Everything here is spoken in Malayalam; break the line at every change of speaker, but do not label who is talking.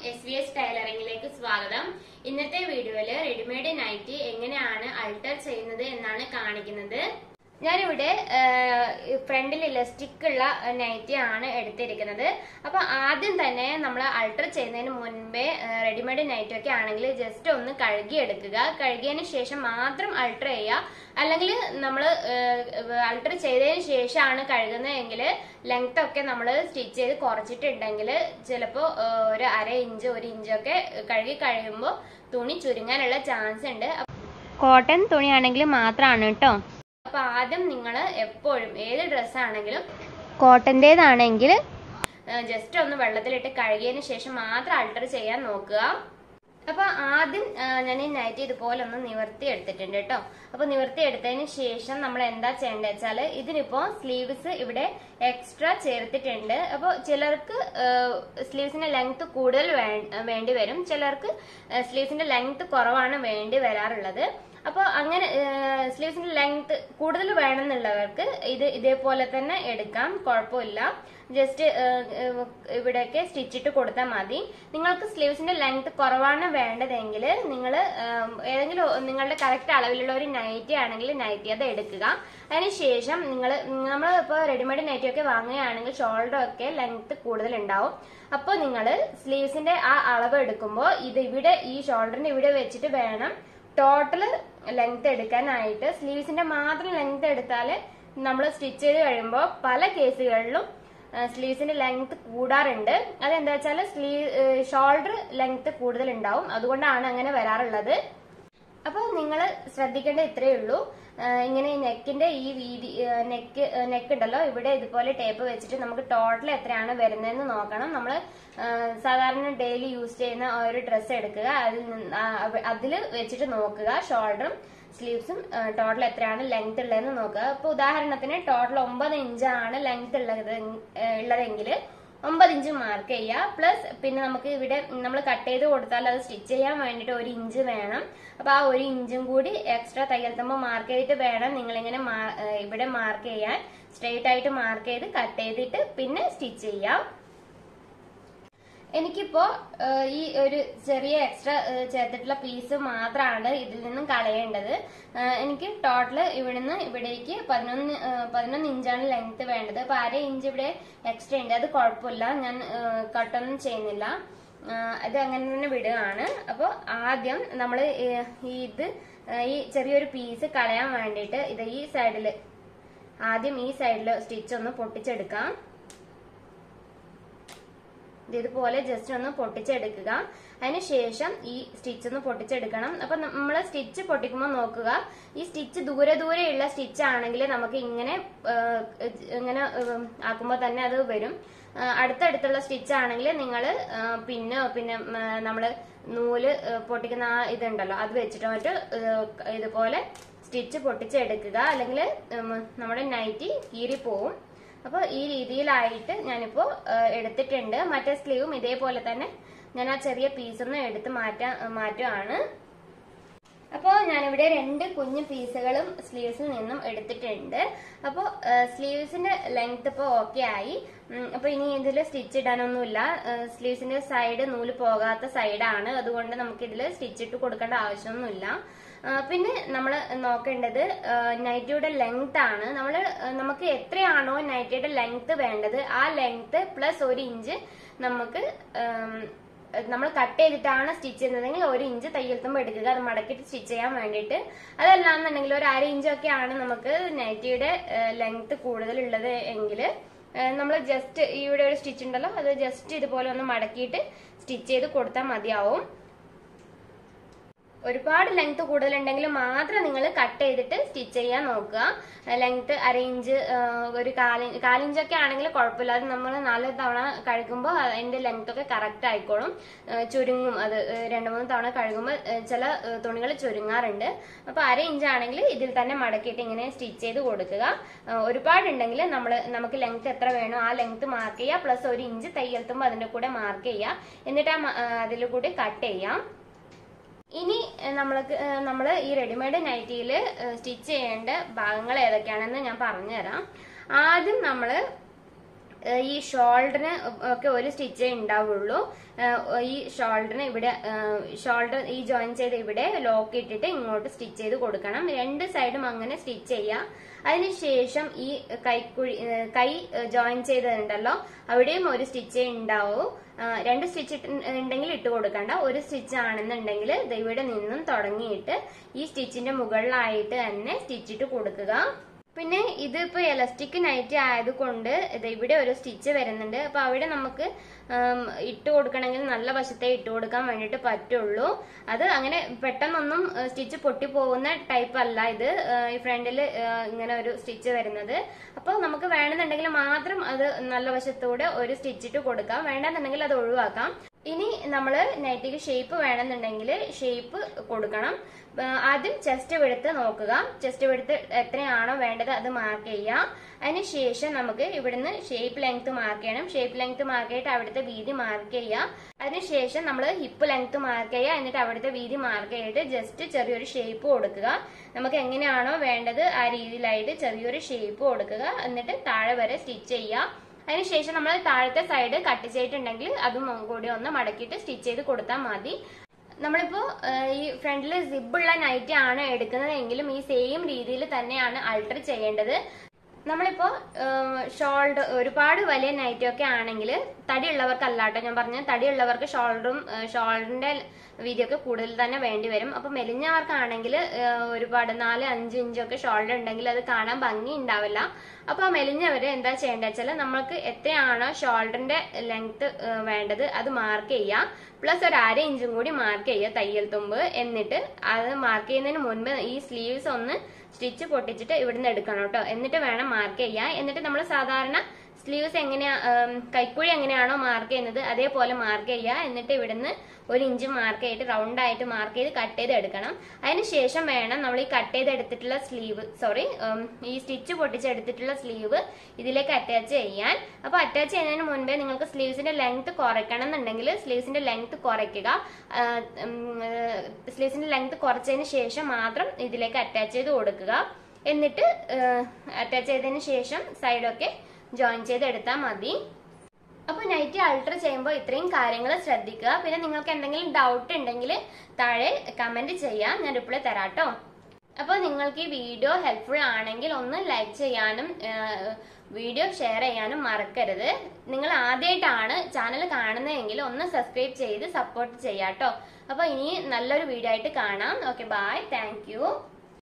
എസ് വി എസ് ടൈലറിംഗിലേക്ക് സ്വാഗതം ഇന്നത്തെ വീഡിയോയില് റെഡിമെയ്ഡ് നൈറ്റി എങ്ങനെയാണ് അൾട്ടർ ചെയ്യുന്നത് എന്നാണ് കാണിക്കുന്നത് ഞാനിവിടെ ഫ്രണ്ടിൽ ഇലസ്റ്റിക് ഉള്ള നൈറ്റി ആണ് എടുത്തിരിക്കുന്നത് അപ്പൊ ആദ്യം തന്നെ നമ്മൾ അൾട്ടർ ചെയ്യുന്നതിന് മുൻപേ റെഡിമെയ്ഡ് നൈറ്റി ഒക്കെ ആണെങ്കിൽ ജസ്റ്റ് ഒന്ന് കഴുകി എടുക്കുക കഴുകിയതിന് ശേഷം മാത്രം അൾട്ടർ ചെയ്യുക അല്ലെങ്കിൽ നമ്മൾ അൾട്ടർ ചെയ്തതിന് ശേഷമാണ് കഴുകുന്നതെങ്കിൽ ലെങ്ത് ഒക്കെ നമ്മൾ സ്റ്റിച്ച് ചെയ്ത് കുറച്ചിട്ടുണ്ടെങ്കിൽ ചിലപ്പോൾ ഒരു അര ഇഞ്ച് ഒരു ഇഞ്ചൊക്കെ കഴുകി കഴിയുമ്പോൾ തുണി ചുരുങ്ങാനുള്ള ചാൻസ് ഉണ്ട് കോട്ടൺ തുണിയാണെങ്കിൽ മാത്രമാണ് കേട്ടോ അപ്പൊ ആദ്യം നിങ്ങൾ എപ്പോഴും ഏത് ഡ്രസ്സ് ആണെങ്കിലും കോട്ടൻ്റെതാണെങ്കിൽ ജസ്റ്റ് ഒന്ന് വെള്ളത്തിലിട്ട് കഴുകിയതിന് ശേഷം മാത്രം അൾട്ടർ ചെയ്യാൻ നോക്കുക അപ്പൊ ആദ്യം ഞാൻ ഈ നൈറ്റ് ഇതുപോലെ ഒന്ന് നിവർത്തി എടുത്തിട്ടുണ്ട് കേട്ടോ അപ്പൊ നിവർത്തി എടുത്തതിന് ശേഷം നമ്മൾ എന്താ ചെയ്യേണ്ടത് വെച്ചാല് ഇതിനിപ്പോ സ്ലീവ്സ് ഇവിടെ എക്സ്ട്രാ ചേർത്തിട്ടുണ്ട് അപ്പോൾ ചിലർക്ക് സ്ലീവ്സിന്റെ ലെങ്ത് കൂടുതൽ വേണ്ടി വരും ചിലർക്ക് സ്ലീവ്സിന്റെ ലെങ്ത് കുറവാണ് വേണ്ടി വരാറുള്ളത് അപ്പോൾ അങ്ങനെ സ്ലീവ്സിന്റെ ലെങ്ത് കൂടുതൽ വേണമെന്നുള്ളവർക്ക് ഇത് ഇതേപോലെ തന്നെ എടുക്കാം കുഴപ്പമില്ല ജസ്റ്റ് ഇവിടെയൊക്കെ സ്റ്റിച്ചിട്ട് കൊടുത്താൽ മതി നിങ്ങൾക്ക് സ്ലീവ്സിന്റെ ലെങ്ത് കുറവാണ് വേണ്ടതെങ്കിൽ നിങ്ങൾ ഏതെങ്കിലും നിങ്ങളുടെ കറക്റ്റ് അളവിലുള്ള ഒരു നൈറ്റി ആണെങ്കിൽ നൈറ്റി അത് എടുക്കുക അതിനുശേഷം നിങ്ങൾ നമ്മൾ ഇപ്പോൾ റെഡിമെയ്ഡ് നൈറ്റി ഒക്കെ വാങ്ങുകയാണെങ്കിൽ ഷോൾഡർ ഒക്കെ ലെങ്ത് കൂടുതൽ ഉണ്ടാവും അപ്പോൾ നിങ്ങൾ സ്ലീവ്സിന്റെ ആ അളവ് എടുക്കുമ്പോൾ ഇത് ഇവിടെ ഈ ഷോൾഡറിന്റെ ഇവിടെ വെച്ചിട്ട് വേണം ടോട്ടൽ ലെങ്ത് എടുക്കാനായിട്ട് സ്ലീവ്സിന്റെ മാത്രം ലെങ്ത് എടുത്താൽ നമ്മൾ സ്റ്റിച്ച് ചെയ്ത് കഴിയുമ്പോൾ പല കേസുകളിലും സ്ലീവ്സിന്റെ ലെങ്ത് കൂടാറുണ്ട് അതെന്താ വെച്ചാൽ സ്ലീവ് ഷോൾഡർ ലെങ്ത് കൂടുതൽ ഉണ്ടാവും അതുകൊണ്ടാണ് അങ്ങനെ വരാറുള്ളത് അപ്പോൾ നിങ്ങൾ ശ്രദ്ധിക്കേണ്ട ഇത്രയേ ഉള്ളൂ ഇങ്ങനെ നെക്കിന്റെ ഈ വീതി നെക്ക് നെക്ക് ഉണ്ടല്ലോ ഇവിടെ ഇതുപോലെ ടേപ്പ് വെച്ചിട്ട് നമുക്ക് ടോട്ടൽ എത്രയാണ് വരുന്നതെന്ന് നോക്കണം നമ്മൾ സാധാരണ ഡെയിലി യൂസ് ചെയ്യുന്ന ഒരു ഡ്രസ്സ് എടുക്കുക അതിൽ അതിൽ വെച്ചിട്ട് നോക്കുക ഷോൾഡറും സ്ലീവ്സും ടോട്ടൽ എത്രയാണ് ലെങ്ത് ഉള്ളതെന്ന് നോക്കുക ഇപ്പൊ ഉദാഹരണത്തിന് ടോട്ടൽ ഒമ്പത് ഇഞ്ചാണ് ലെങ്ത് ഉള്ളത് ഉള്ളതെങ്കിൽ ഒമ്പത് ഇഞ്ച് മാർക്ക് ചെയ്യുക പ്ലസ് പിന്നെ നമുക്ക് ഇവിടെ നമ്മൾ കട്ട് ചെയ്ത് കൊടുത്താൽ അത് സ്റ്റിച്ച് ചെയ്യാൻ വേണ്ടിയിട്ട് ഒരു ഇഞ്ച് വേണം അപ്പൊ ആ ഒരു ഇഞ്ചും കൂടി എക്സ്ട്രാ തയ്യൽ തമ്പ് മാർക്ക് ചെയ്തിട്ട് വേണം നിങ്ങളിങ്ങനെ ഇവിടെ മാർക്ക് ചെയ്യാൻ സ്ട്രെയിറ്റ് ആയിട്ട് മാർക്ക് ചെയ്ത് കട്ട് ചെയ്തിട്ട് പിന്നെ സ്റ്റിച്ച് ചെയ്യാം എനിക്കിപ്പോ ഈ ഒരു ചെറിയ എക്സ്ട്രാ ചേർത്തിട്ടുള്ള പീസ് മാത്രമാണ് ഇതിൽ നിന്നും കളയേണ്ടത് എനിക്ക് ടോട്ടല് ഇവിടുന്ന് ഇവിടേക്ക് പതിനൊന്ന് പതിനൊന്ന് ഇഞ്ചാണ് ലെങ്ത് വേണ്ടത് അപ്പൊ അര ഇഞ്ച് ഇവിടെ എക്സ്ട്രാ ഉണ്ട് അത് കുഴപ്പമില്ല ഞാൻ കട്ടൊന്നും ചെയ്യുന്നില്ല അത് അങ്ങനെ തന്നെ വിടുകയാണ് അപ്പോൾ ആദ്യം നമ്മൾ ഇത് ഈ ചെറിയൊരു പീസ് കളയാൻ വേണ്ടിയിട്ട് ഇത് ഈ സൈഡിൽ ആദ്യം ഈ സൈഡിൽ സ്റ്റിച്ച് ഒന്ന് പൊട്ടിച്ചെടുക്കാം ഇതുപോലെ ജസ്റ്റ് ഒന്ന് പൊട്ടിച്ചെടുക്കുക അതിനുശേഷം ഈ സ്റ്റിച്ച് ഒന്ന് പൊട്ടിച്ചെടുക്കണം അപ്പൊ നമ്മൾ സ്റ്റിച്ച് പൊട്ടിക്കുമ്പോൾ നോക്കുക ഈ സ്റ്റിച്ച് ദൂരെ ദൂരെയുള്ള സ്റ്റിച്ച് ആണെങ്കിൽ നമുക്ക് ഇങ്ങനെ ഇങ്ങനെ ആക്കുമ്പോൾ തന്നെ അത് വരും അടുത്തടുത്തുള്ള സ്റ്റിച്ച് ആണെങ്കിൽ നിങ്ങൾ പിന്നെ പിന്നെ നമ്മൾ നൂല് പൊട്ടിക്കുന്ന ആ ഇതുണ്ടല്ലോ അത് വെച്ചിട്ട് മറ്റു ഇതുപോലെ സ്റ്റിച്ച് പൊട്ടിച്ചെടുക്കുക അല്ലെങ്കിൽ നമ്മുടെ നൈറ്റി കീറിപ്പോവും അപ്പോൾ ഈ രീതിയിലായിട്ട് ഞാനിപ്പോൾ എടുത്തിട്ടുണ്ട് മറ്റേ സ്ലീവും ഇതേപോലെ തന്നെ ഞാൻ ആ ചെറിയ പീസൊന്ന് എടുത്ത് മാറ്റാൻ മാറ്റുകയാണ് അപ്പോൾ ഞാനിവിടെ രണ്ട് കുഞ്ഞു പീസുകളും സ്ലീവ്സിൽ നിന്നും എടുത്തിട്ടുണ്ട് അപ്പോൾ സ്ലീവ്സിന്റെ ലെങ്ത് ഇപ്പോൾ ഓക്കെ ആയി അപ്പോൾ ഇനി ഇതിൽ സ്റ്റിച്ച് ഇടാനൊന്നുമില്ല സ്ലീവ്സിന്റെ സൈഡ് നൂല് പോകാത്ത സൈഡാണ് അതുകൊണ്ട് നമുക്ക് ഇതിൽ സ്റ്റിച്ച് ഇട്ട് കൊടുക്കേണ്ട ആവശ്യമൊന്നുമില്ല പിന്നെ നമ്മൾ നോക്കേണ്ടത് നൈറ്റിയുടെ ലെങ്ത് ആണ് നമ്മൾ നമുക്ക് എത്രയാണോ നൈറ്റിയുടെ ലെങ്ത് വേണ്ടത് ആ ലെങ്ത് പ്ലസ് ഒരു ഇഞ്ച് നമുക്ക് നമ്മൾ കട്ട് ചെയ്തിട്ടാണ് സ്റ്റിച്ച് ചെയ്യുന്നതെങ്കിൽ ഒരു ഇഞ്ച് തയ്യൽ തുമ്പ് എടുക്കുക അത് മടക്കിയിട്ട് സ്റ്റിച്ച് ചെയ്യാൻ വേണ്ടിയിട്ട് അതല്ലാന്നുണ്ടെങ്കിൽ ഒരു അര ഇഞ്ചൊക്കെ ആണ് നമുക്ക് നൈറ്റിയുടെ ലെങ്ത് കൂടുതലുള്ളത് എങ്കിൽ നമ്മൾ ജസ്റ്റ് ഇവിടെ ഒരു സ്റ്റിച്ച് ഉണ്ടല്ലോ അത് ജസ്റ്റ് ഇതുപോലെ ഒന്ന് മടക്കിയിട്ട് സ്റ്റിച്ച് ചെയ്ത് കൊടുത്താൽ മതിയാവും ഒരുപാട് ലെങ്ത് കൂടുതലുണ്ടെങ്കിൽ മാത്രം നിങ്ങൾ കട്ട് ചെയ്തിട്ട് സ്റ്റിച്ച് ചെയ്യാൻ നോക്കുക ലെങ്ത് അര ഇഞ്ച് ഒരു കാലി കാലിഞ്ചൊക്കെ ആണെങ്കിൽ കുഴപ്പമില്ല അത് നമ്മൾ നാല് തവണ കഴുകുമ്പോൾ അതിന്റെ ലെങ്ത് ഒക്കെ കറക്റ്റ് ആയിക്കോളും ചുരുങ്ങും അത് രണ്ട് മൂന്ന് തവണ കഴുകുമ്പോൾ ചില തുണികൾ ചുരുങ്ങാറുണ്ട് അപ്പൊ അര ഇഞ്ച് ആണെങ്കിൽ ഇതിൽ തന്നെ മടക്കിയിട്ട് ഇങ്ങനെ സ്റ്റിച്ച് ചെയ്ത് കൊടുക്കുക ഒരുപാടുണ്ടെങ്കിൽ നമ്മൾ നമുക്ക് ലെങ്ത് എത്ര വേണോ ആ ലെങ്ത് മാർക്ക് ചെയ്യുക പ്ലസ് ഒരു ഇഞ്ച് തയ്യൽത്തുമ്പോൾ അതിന്റെ കൂടെ മാർക്ക് ചെയ്യുക എന്നിട്ട് അതിൽ കൂടി കട്ട് ചെയ്യാം ഇനി നമ്മൾക്ക് നമ്മൾ ഈ റെഡിമെയ്ഡ് നൈറ്റിയിൽ സ്റ്റിച്ച് ചെയ്യേണ്ട ഭാഗങ്ങൾ ഏതൊക്കെയാണെന്ന് ഞാൻ പറഞ്ഞുതരാം ആദ്യം നമ്മൾ ഏഹ് ഈ ഷോൾഡറിന് ഒക്കെ ഒരു സ്റ്റിച്ചേ ഉണ്ടാവുള്ളൂ ഏഹ് ഈ ഷോൾഡറിന് ഇവിടെ ഷോൾഡർ ഈ ജോയിൻ ചെയ്ത് ഇവിടെ ലോക്ക് ഇട്ടിട്ട് ഇങ്ങോട്ട് സ്റ്റിച്ച് ചെയ്ത് കൊടുക്കണം രണ്ട് സൈഡും അങ്ങനെ സ്റ്റിച്ച് ചെയ്യാം അതിനുശേഷം ഈ കൈക്കുഴി ഏഹ് കൈ ജോയിൻ ചെയ്തതുണ്ടല്ലോ അവിടെയും ഒരു സ്റ്റിച്ചേ ഉണ്ടാവൂ ആ, രണ്ട് സ്റ്റിച്ച് ഉണ്ടെങ്കിൽ ഇട്ട് കൊടുക്കണ്ട ഒരു സ്റ്റിച്ച് ആണെന്നുണ്ടെങ്കിൽ ദേ ഇവിടെ നിന്നും തുടങ്ങിയിട്ട് ഈ സ്റ്റിച്ചിന്റെ മുകളിലായിട്ട് തന്നെ സ്റ്റിച്ചിട്ട് കൊടുക്കുക പിന്നെ ഇതിപ്പോ എലസ്റ്റിക് നൈറ്റ് ആയതുകൊണ്ട് ഇത് ഇവിടെ ഒരു സ്റ്റിച്ച് വരുന്നുണ്ട് അപ്പൊ അവിടെ നമുക്ക് ഉം, ഇട്ട് കൊടുക്കണമെങ്കിൽ നല്ല വശത്തെ ഇട്ട് കൊടുക്കാൻ വേണ്ടിയിട്ട് പറ്റുള്ളൂ അത് അങ്ങനെ പെട്ടെന്നൊന്നും സ്റ്റിച്ച് പൊട്ടി പോകുന്ന ടൈപ്പ് അല്ല ഇത് ആ, ഈ ഫ്രണ്ടിൽ ഇങ്ങനെ ഒരു സ്റ്റിച്ച് വരുന്നത് അപ്പോൾ നമുക്ക് വേണമെന്നുണ്ടെങ്കിൽ മാത്രം അത് നല്ല വശത്തൂടെ ഒരു സ്റ്റിച്ച് ഇട്ട് കൊടുക്കാം വേണ്ടെന്നുണ്ടെങ്കിൽ അത് ഒഴിവാക്കാം ഇനി നമ്മൾ നൈറ്റിക്ക് ഷേപ്പ് വേണമെന്നുണ്ടെങ്കിൽ ഷേപ്പ് കൊടുക്കണം ആ, ആദ്യം ചെസ്റ്റ് വെടുത്ത് നോക്കുക ചെസ്റ്റ് വെടുത്ത് എത്രയാണോ വേണ്ടത് അത് മാർക്ക് ചെയ്യാം അതിനുശേഷം നമുക്ക് ഇവിടുന്ന് ഷേപ്പ് ലെങ്ത് മാർക്ക് ചെയ്യണം ഷേപ്പ് ലെങ്ത് മാർക്ക് ചെയ്തിട്ട് അവിടുത്തെ വീതി മാർക്ക് ചെയ്യാം അതിനുശേഷം നമ്മൾ ഹിപ്പ് ലെങ്ത് മാർക്ക് ചെയ്യുക എന്നിട്ട് അവിടുത്തെ വീതി മാർക്ക് ചെയ്തിട്ട് ജസ്റ്റ് ചെറിയൊരു ഷേപ്പ് കൊടുക്കുക നമുക്ക് എങ്ങനെയാണോ വേണ്ടത് ആ രീതിയിലായിട്ട് ചെറിയൊരു ഷേപ്പ് കൊടുക്കുക എന്നിട്ട് താഴെ വരെ സ്റ്റിച്ച് ചെയ്യുക അതിനുശേഷം നമ്മൾ താഴത്തെ സൈഡ് കട്ട് ചെയ്തിട്ടുണ്ടെങ്കിൽ അതും കൂടി ഒന്ന് മടക്കിയിട്ട് സ്റ്റിച്ച് ചെയ്ത് കൊടുത്താൽ മതി നമ്മളിപ്പോ ഏഹ്, ഈ ഫ്രണ്ടിൽ സിബുള്ള നൈറ്റ് ആണ് എടുക്കുന്നതെങ്കിലും ഈ സെയിം രീതിയിൽ തന്നെയാണ് അൾട്ടർ ചെയ്യേണ്ടത് നമ്മളിപ്പോ ഷോൾഡർ ഒരുപാട് വലിയ നൈറ്റി ഒക്കെ ആണെങ്കിൽ തടിയുള്ളവർക്ക് അല്ലാട്ടോ ഞാൻ പറഞ്ഞ തടിയുള്ളവർക്ക് ഷോൾഡറും ഷോൾഡറിന്റെ വീതിയൊക്കെ കൂടുതൽ തന്നെ വേണ്ടി വരും അപ്പൊ മെലിഞ്ഞവർക്കാണെങ്കിൽ ഒരുപാട് നാല് അഞ്ച് ഇഞ്ചൊക്കെ ഷോൾഡർ ഉണ്ടെങ്കിൽ അത് കാണാൻ ഭംഗി ഉണ്ടാവില്ല അപ്പൊ ആ മെലിഞ്ഞവര് എന്താ ചെയ്യേണ്ടത് വെച്ചാൽ നമ്മൾക്ക് എത്രയാണോ ഷോൾഡറിന്റെ ലെങ്ത് വേണ്ടത് അത് മാർക്ക് ചെയ്യാം പ്ലസ് ഒരു അര ഇഞ്ചും കൂടി മാർക്ക് ചെയ്യുക തയ്യൽ തുമ്പ് എന്നിട്ട് അത് മാർക്ക് ചെയ്യുന്നതിന് മുൻപ് ഈ സ്ലീവ്സ് ഒന്ന് സ്റ്റിച്ച് പൊട്ടിച്ചിട്ട് ഇവിടുന്ന് എടുക്കണം കേട്ടോ എന്നിട്ട് വേണം മാർക്ക് ചെയ്യാൻ എന്നിട്ട് നമ്മൾ സാധാരണ സ്ലീവ്സ് എങ്ങനെയാ ഉം, കൈക്കുഴി എങ്ങനെയാണോ മാർക്ക് ചെയ്യുന്നത് അതേപോലെ മാർക്ക് ചെയ്യുക എന്നിട്ട് ഇവിടുന്ന് ഒരു ഇഞ്ച് മാർക്ക് ചെയ്തിട്ട് റൗണ്ട് ആയിട്ട് മാർക്ക് ചെയ്ത് കട്ട് ചെയ്ത് എടുക്കണം അതിനുശേഷം വേണം നമ്മൾ ഈ കട്ട് ചെയ്ത് എടുത്തിട്ടുള്ള സ്ലീവ് സോറി ഈ സ്റ്റിച്ച് പൊട്ടിച്ചെടുത്തിട്ടുള്ള സ്ലീവ് ഇതിലേക്ക് അറ്റാച്ച് ചെയ്യാൻ അപ്പൊ അറ്റാച്ച് ചെയ്യുന്നതിന് മുൻപേ നിങ്ങൾക്ക് സ്ലീവ്സിന്റെ ലെങ്ത് കുറയ്ക്കണം എന്നുണ്ടെങ്കിൽ സ്ലീവ്സിന്റെ ലെങ്ത് കുറയ്ക്കുക സ്ലീവ്സിന്റെ ലെങ്ത് കുറച്ചതിന് ശേഷം മാത്രം ഇതിലേക്ക് അറ്റാച്ച് ചെയ്ത് കൊടുക്കുക എന്നിട്ട് അറ്റാച്ച് ചെയ്തതിന് ശേഷം സൈഡൊക്കെ ജോയിൻ ചെയ്ത് എടുത്താൽ മതി അപ്പൊ നൈറ്റ് അൾട്ടർ ചെയ്യുമ്പോൾ ഇത്രയും കാര്യങ്ങൾ ശ്രദ്ധിക്കുക പിന്നെ നിങ്ങൾക്ക് എന്തെങ്കിലും ഡൗട്ട് ഉണ്ടെങ്കിൽ താഴെ കമന്റ് ചെയ്യാം ഞാൻ റിപ്ലൈ തരാട്ടോ അപ്പോൾ നിങ്ങൾക്ക് ഈ വീഡിയോ ഹെൽപ്ഫുൾ ആണെങ്കിൽ ഒന്ന് ലൈക്ക് ചെയ്യാനും വീഡിയോ ഷെയർ ചെയ്യാനും മറക്കരുത് നിങ്ങൾ ആദ്യമായിട്ടാണ് ചാനൽ കാണുന്നതെങ്കിൽ ഒന്ന് സബ്സ്ക്രൈബ് ചെയ്ത് സപ്പോർട്ട് ചെയ്യാട്ടോ അപ്പോൾ ഇനി നല്ലൊരു വീഡിയോ ആയിട്ട് കാണാം ഓക്കെ ബൈ താങ്ക്